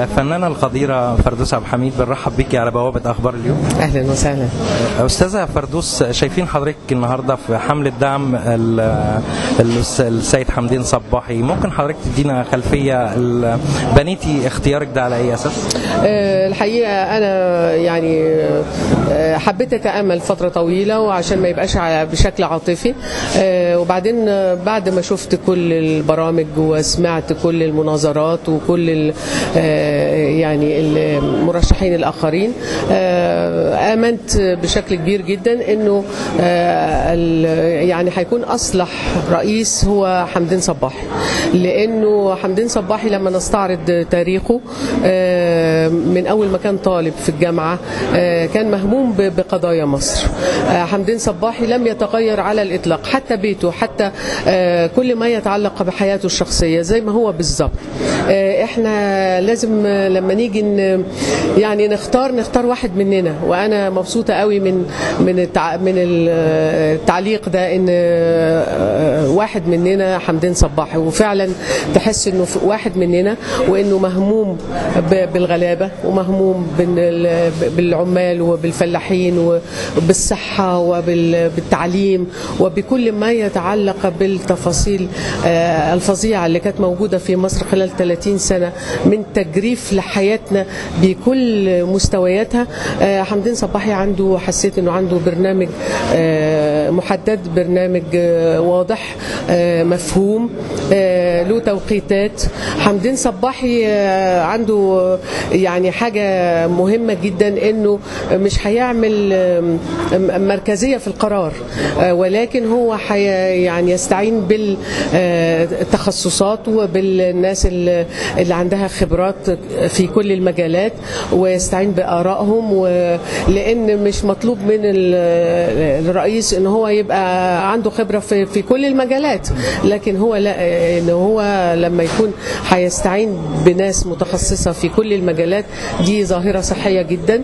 الفنانة القديرة فردوس عبد الحميد بنرحب بيكي على بوابة أخبار اليوم اهلا وسهلا أستاذة فردوس شايفين حضرتك النهاردة في حملة دعم ال- ال- السيد حمدين صباحي ممكن حضرتك تدينا خلفية ال- بنيتي اختيارك ده على أي أساس؟ آه، الحقيقه انا يعني آه، حبيت اتامل فتره طويله وعشان ما يبقاش على- بشكل عاطفي آه، وبعدين آه، بعد ما شفت كل البرامج وسمعت كل المناظرات وكل ال- آه، يعني المرشحين الاخرين آه، امنت بشكل كبير جدا انه آه، ال- يعني هيكون اصلح رئيس هو حمدين صباحي لانه حمدين صباحي لما نستعرض تاريخه آه، من اول ما كان طالب في الجامعه آه، كان مهموم ب- بقضايا مصر آه، حمدين صباحي لم يتغير على الاطلاق حتى بيته حتى آه، كل ما يتعلق بحياته الشخصيه زي ما هو بالظبط آه، احنا لازم آه، لما نيجي ن- يعني نختار نختار واحد مننا وانا مبسوطه قوي من من التع... من ال- التعليق ده ان آه، واحد مننا حمدين صباحي وفعلا تحس انه ف- واحد مننا وانه مهموم ب- بالغلابه ومهموم بال- بالعمال وبالفلاحين وبالصحه وبالتعليم وبكل ما يتعلق بالتفاصيل آه، الفظيعه اللي كانت موجوده في مصر خلال 30 سنه من تجريف لحياتنا بكل مستوياتها آه، حمدين صباحي عنده حسيت انه عنده برنامج آه، محدد برنامج آه، واضح آه، مفهوم آه، له توقيتات حمدين صباحي آه، عنده آه، يعني حاجه مهمه جدا انه مش هيعمل آم، آم، مركزيه في القرار آه، ولكن هو حي يعني يستعين بالتخصصات وبالناس اللي اللي عندها خبرات في كل المجالات ويستعين بآرائهم و- لأن مش مطلوب من ال- الرئيس إن هو يبقى عنده خبرة في في كل المجالات لكن هو لا إن هو لما يكون هيستعين بناس متخصصة في كل المجالات دي ظاهرة صحية جدا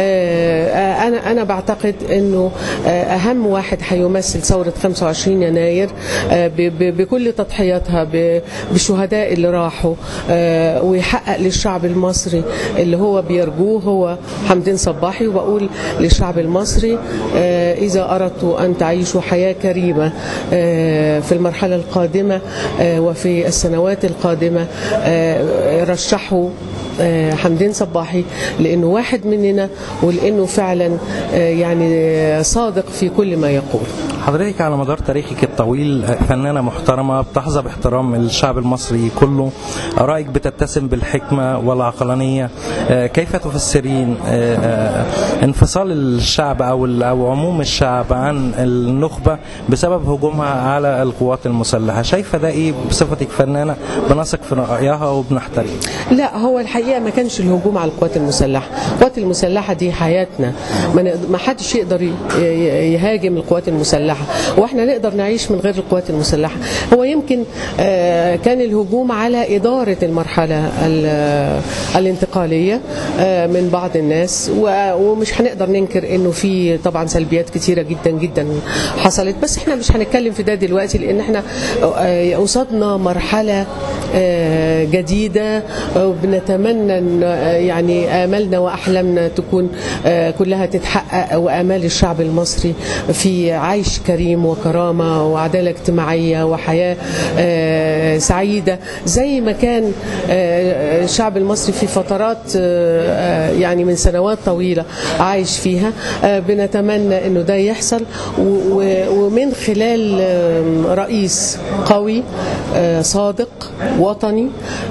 آه، أنا أنا بعتقد إنه آه، أهم واحد هيمثل ثورة 25 يناير آه، ب- ب- بكل تضحياتها ب- بالشهداء اللي راحوا آه، ويحقق للشعب المصري اللي هو بيرجوه هو حمدين صباحي وبقول للشعب المصري آه، إذا أردتوا أن تعيشوا حياة كريمة آه، في المرحلة القادمة آه، وفي السنوات القادمة آه، رشحوا آه، حمدين صباحي لانه واحد مننا ولانه فعلا آه، يعني صادق في كل ما يقول حضرتك على مدار تاريخك الطويل فنانة محترمة بتحظى باحترام الشعب المصري كله آرائك بتتسم بالحكمة والعقلانية آه، كيف تفسرين آه، آه، انفصال الشعب أو ال- أو عموم الشعب عن النخبة بسبب هجومها على القوات المسلحة شايفة ده إيه بصفتك فنانة بنثق في رأيها وبنحترم لا هو الحقيقه ما كانش الهجوم على القوات المسلحه، القوات المسلحه دي حياتنا ما نقد- ما حدش يقدر ي- ي- يهاجم القوات المسلحه، واحنا نقدر نعيش من غير القوات المسلحه، هو يمكن آه، كان الهجوم على اداره المرحله ال- الانتقاليه آه، من بعض الناس و- ومش هنقدر ننكر انه في طبعا سلبيات كتيره جدا جدا حصلت بس احنا مش هنتكلم في ده دلوقتي لان احنا آه، قصادنا مرحله آه، جديده وبنتمنى ان آه، يعني امالنا واحلامنا تكون آه، كلها تتحقق وامال الشعب المصري في عيش كريم وكرامه وعداله اجتماعيه وحياه آه، سعيده زي ما كان آه، الشعب المصري في فترات آه، آه، يعني من سنوات طويله عايش فيها آه، بنتمنى انه ده يحصل و- و- ومن خلال آه، رئيس قوي آه، صادق وطني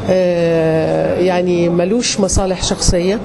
آه، يعني ملوش مصالح شخصيه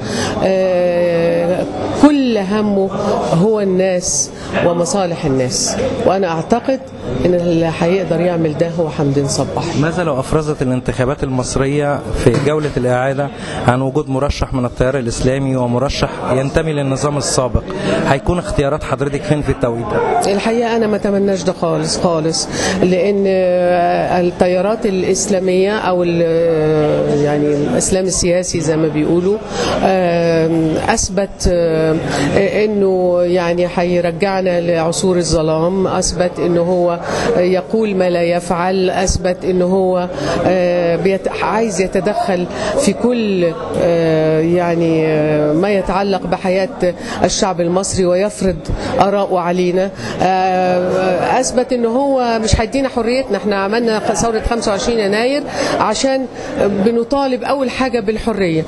آه، كل همه هو الناس ومصالح الناس وانا اعتقد ان اللي هيقدر يعمل ده هو حمدين صباح ماذا لو أفرزت الانتخابات المصرية في جولة الإعادة عن وجود مرشح من التيار الإسلامي ومرشح ينتمي للنظام السابق هيكون اختيارات حضرتك فين في التوقيت ده؟ الحقيقه انا ما اتمناش ده خالص خالص لان آه، التيارات الاسلاميه او ال- يعني الاسلام السياسي زي ما بيقولوا آه، اثبت آه، انه يعني هيرجعنا لعصور الظلام اثبت انه هو يقول ما لا يفعل اثبت انه هو بيت... عايز يتدخل في كل يعني ما يتعلق بحياه الشعب المصري ويفرض اراءه علينا اثبت انه هو مش هيدينا حريتنا احنا عملنا ثوره 25 يناير عشان بنطالب اول حاجه بالحريه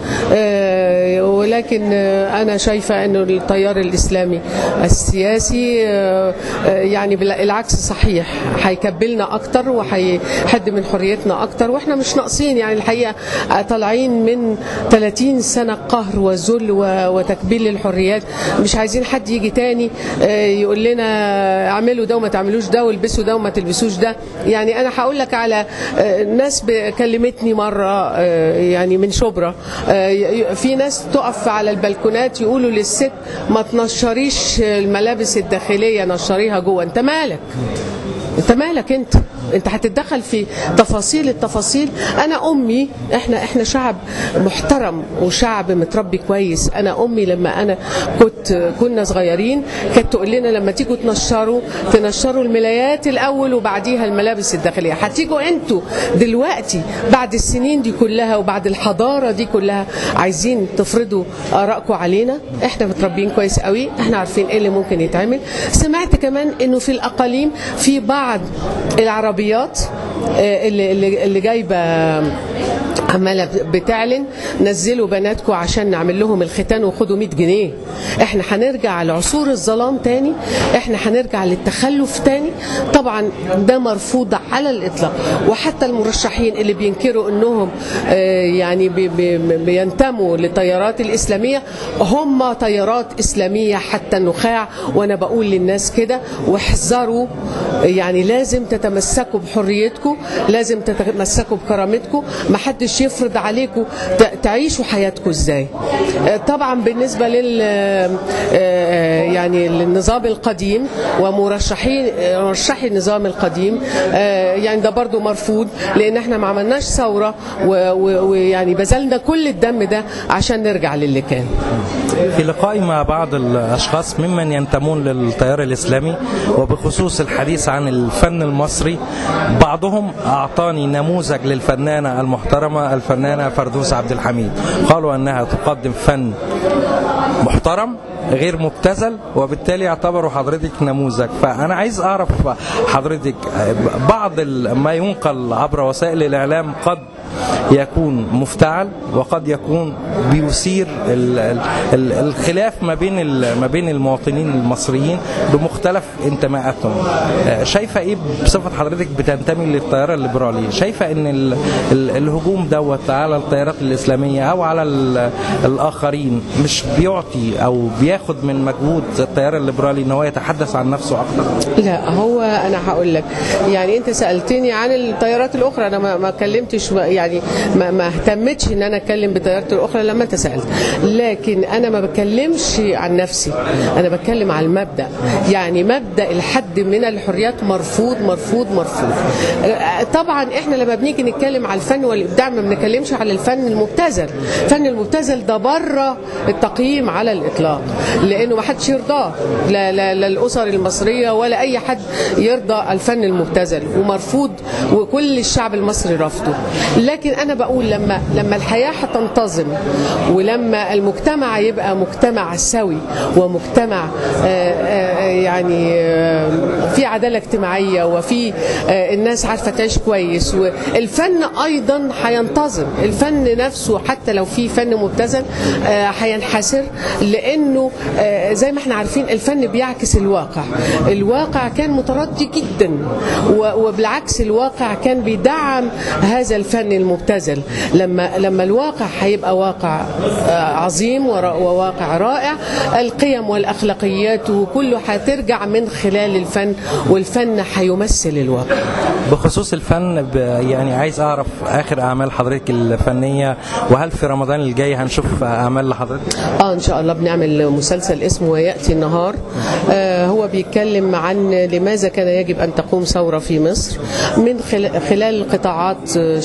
ولكن انا شايفه انه التيار الاسلامي السياسي يعني العكس صحيح هيكبلنا اكتر وهيحد من حريتنا اكتر واحنا مش ناقصين يعني الحقيقه طالعين من 30 سنه قهر وذل وتكبيل للحريات مش عايزين حد يجي تاني يقول لنا اعملوا ده وما تعملوش ده والبسوا ده وما تلبسوش ده يعني انا هقول لك على ناس كلمتني مره يعني من شبرا في ناس تقف على البلكونات يقولوا للست ما تنشريش الملابس الداخليه نشريها جوه انت مالك انت مالك انت انت هتتدخل في تفاصيل التفاصيل انا امي احنا احنا شعب محترم وشعب متربي كويس انا امي لما انا كنت كنا صغيرين كانت تقول لنا لما تيجوا تنشروا تنشروا الملايات الاول وبعديها الملابس الداخليه هتيجوا انتوا دلوقتي بعد السنين دي كلها وبعد الحضاره دي كلها عايزين تفرضوا ارائكم علينا احنا متربيين كويس قوي احنا عارفين ايه اللي ممكن يتعمل سمعت كمان انه في الاقاليم في بعض العربيات اللي, اللي, اللي جايبه عماله بتعلن نزلوا بناتكم عشان نعمل لهم الختان وخدوا 100 جنيه احنا هنرجع لعصور الظلام تاني احنا هنرجع للتخلف تاني طبعا ده مرفوض على الاطلاق وحتى المرشحين اللي بينكروا انهم يعني بي بي بينتموا للتيارات الاسلاميه هم تيارات اسلاميه حتى النخاع وانا بقول للناس كده واحذروا يعني لازم تتمسكوا بحريتكم لازم تتمسكوا بكرامتكم ما حدش يفرض عليكم تعيشوا حياتكم ازاي طبعا بالنسبه لل يعني للنظام القديم ومرشحين مرشحي النظام القديم يعني ده برضو مرفوض لان احنا ما عملناش ثوره ويعني بذلنا كل الدم ده عشان نرجع للي كان في لقائي مع بعض الاشخاص ممن ينتمون للتيار الاسلامي وبخصوص الحديث عن الفن المصري بعضهم اعطاني نموذج للفنانه المحترمه الفنانه فردوس عبد الحميد قالوا انها تقدم فن محترم غير مبتذل وبالتالي يعتبروا حضرتك نموذج فانا عايز اعرف حضرتك بعض ما ينقل عبر وسائل الاعلام قد يكون مفتعل وقد يكون بيثير الخلاف ما بين ما بين المواطنين المصريين بمختلف انتماءاتهم شايفه ايه بصفه حضرتك بتنتمي للتيار الليبرالي شايفه ان الهجوم دوت على التيارات الاسلاميه او على الاخرين مش بيعطي او بياخد من مجهود التيار الليبرالي ان هو يتحدث عن نفسه اكتر لا هو انا هقول لك يعني انت سالتني عن التيارات الاخرى انا ما اتكلمتش يعني ما, ما اهتمتش ان انا اتكلم بالتيارات الاخرى لما انت سالت لكن انا ما بتكلمش عن نفسي انا بتكلم على المبدا يعني مبدا الحد من الحريات مرفوض مرفوض مرفوض طبعا احنا لما بنيجي نتكلم على الفن والابداع ما بنتكلمش على الفن المبتذل الفن المبتذل ده بره التقييم على الاطلاق لانه ما حدش يرضاه لا, لا, لا الاسر المصريه ولا اي حد يرضى الفن المبتذل ومرفوض وكل الشعب المصري رافضه لكن انا بقول لما لما الحياه هتنتظم ولما المجتمع يبقى مجتمع سوي ومجتمع يعني في عداله اجتماعيه وفي الناس عارفه تعيش كويس والفن ايضا هينتظم الفن نفسه حتى لو في فن مبتذل هينحسر لانه زي ما احنا عارفين الفن بيعكس الواقع الواقع كان متردي جدا وبالعكس الواقع كان بيدعم هذا الفن المبتذل لما لما الواقع هيبقى واقع عظيم وواقع رائع القيم والاخلاقيات وكله هترجع من خلال الفن والفن هيمثل الواقع بخصوص الفن يعني عايز اعرف اخر اعمال حضرتك الفنيه وهل في رمضان الجاي هنشوف اعمال لحضرتك اه ان شاء الله بنعمل مسلسل اسمه وياتي النهار آه هو بيتكلم عن لماذا كان يجب ان تقوم ثوره في مصر من خلال قطاعات شعبيه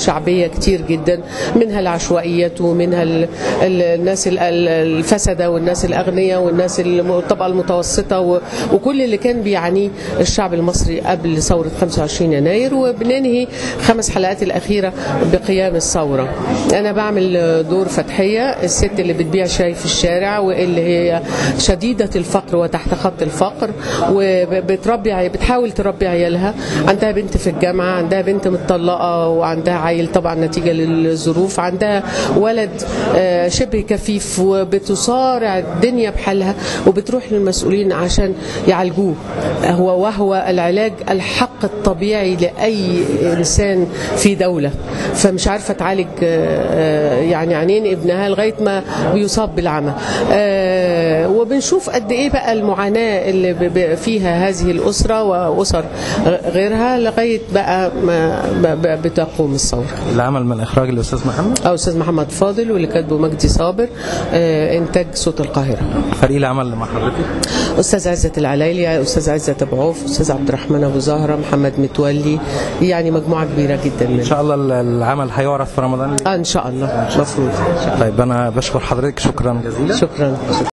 سلبيه كتير جدا منها العشوائيات ومنها ال- ال- الناس ال- ال- الفسده والناس الاغنياء والناس الم- الطبقه المتوسطه و- وكل اللي كان بيعانيه الشعب المصري قبل ثوره 25 يناير وبننهي خمس حلقات الاخيره بقيام الثوره انا بعمل دور فتحيه الست اللي بتبيع شاي في الشارع واللي هي شديده الفقر وتحت خط الفقر وبتربي عي- بتحاول تربي عيالها عندها بنت في الجامعه عندها بنت متطلقه وعندها عيل طبعا نتيجه للظروف عندها ولد آه، شبه كفيف وبتصارع الدنيا بحالها وبتروح للمسؤولين عشان يعالجوه هو وهو العلاج الحق الطبيعي لاي انسان في دوله فمش عارفه تعالج آه، يعني عينين ابنها لغايه ما بيصاب بالعمى آه، وبنشوف قد ايه بقى المعاناه اللي ب- ب- فيها هذه الاسره واسر غ- غيرها لغايه بقى ما ب- ب- بتقوم الثوره العمل من اخراج الاستاذ محمد او استاذ محمد فاضل واللي كاتبه مجدي صابر آه، انتاج صوت القاهره فريق العمل اللي مع حضرتك استاذ عزت العلايلي استاذ عزت ابو عوف استاذ عبد الرحمن ابو زهره محمد متولي يعني مجموعه كبيره جدا ان منهم شاء الله ال- العمل هيعرض في رمضان آه ان شاء الله مفروض طيب انا بشكر حضرتك شكرا جزيلا شكرا